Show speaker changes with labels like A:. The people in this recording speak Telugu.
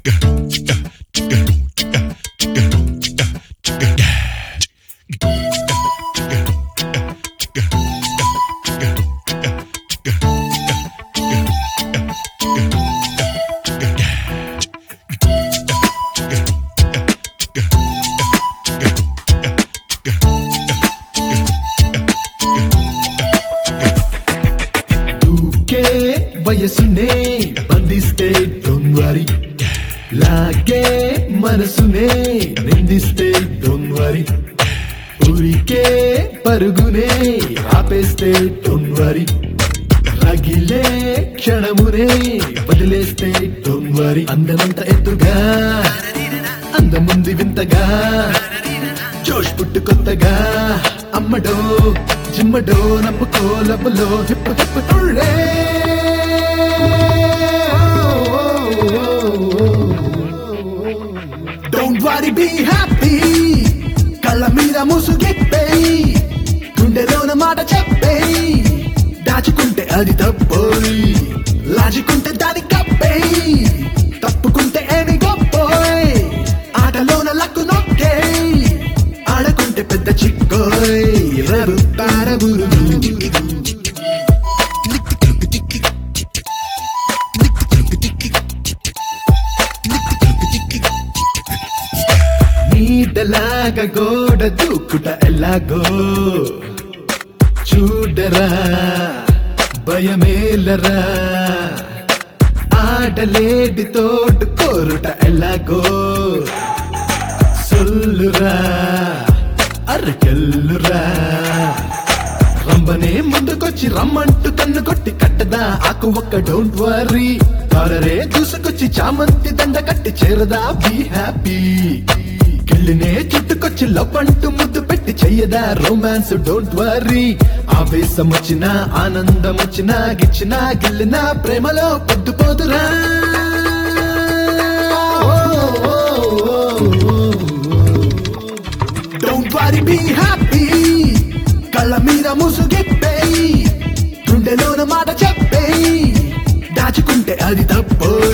A: దూకే వయసునే బంధిస్తే డోంట్ వరీ లాగే మనసునే నిందిస్తే డోంట్ వరీ ఊరికే పరుగునే ఆపేస్తే డోంట్ వరీ రగిలే క్షణమునే వదిలేస్తే డోంట్ వరీ అందమంత ఎత్తుగా అందముంది వింతగా జోష్ పుట్టు కొత్తగా అమ్మడో జిమ్మడో నప్పుకో లబ్బలో హిప్పు హిప్పు తుళ్ళే డోంట్ వరీ బీ హ్యాపీ కళ్ళ మీద ముసుగిప్పేయి గుండెలోన మాట చెప్పేయి దాచుకుంటే అది తప్పోయి లాజుకుంటే దాని కప్పేయి తప్పుకుంటే ఏమి గొప్పోయ్ ఆటలోన లక్కు నొక్కేయ్ ఆడకుంటే పెద్ద చిక్కోయ్ రరు తారబురు నీడలాగా గోడ దూకుట ఎలాగో చూడరా భయమేలరా ఆడలేడి తోడు కోరుట ఎలాగో సొల్లురా అరకెల్లురా రంబనే ముందుకొచ్చి రమ్మంటూ కన్ను కొట్టి కట్టదా ఆకు ఒక్క డోంట్ వరీ కాలరే దూసుకొచ్చి చామంతి దండ కట్టి చేరదా బీ హ్యాపీ గిల్లినే చుట్టుకొచ్చి లవ్ అంటూ ముద్దు పెట్టి చెయ్యదా రొమాన్స్ డోంట్ వరీ ఆవేశం వచ్చినా ఆనందం వచ్చినా గిచ్చినా గిల్లినా ప్రేమలో పొద్దుపోదురా డోంట్ వరీ బీ హ్యాపీ కళ్ళ మీద ముసుగిప్పేయి గుండెలోన మాట చెప్పేయి దాచుకుంటే అది తప్పోయ్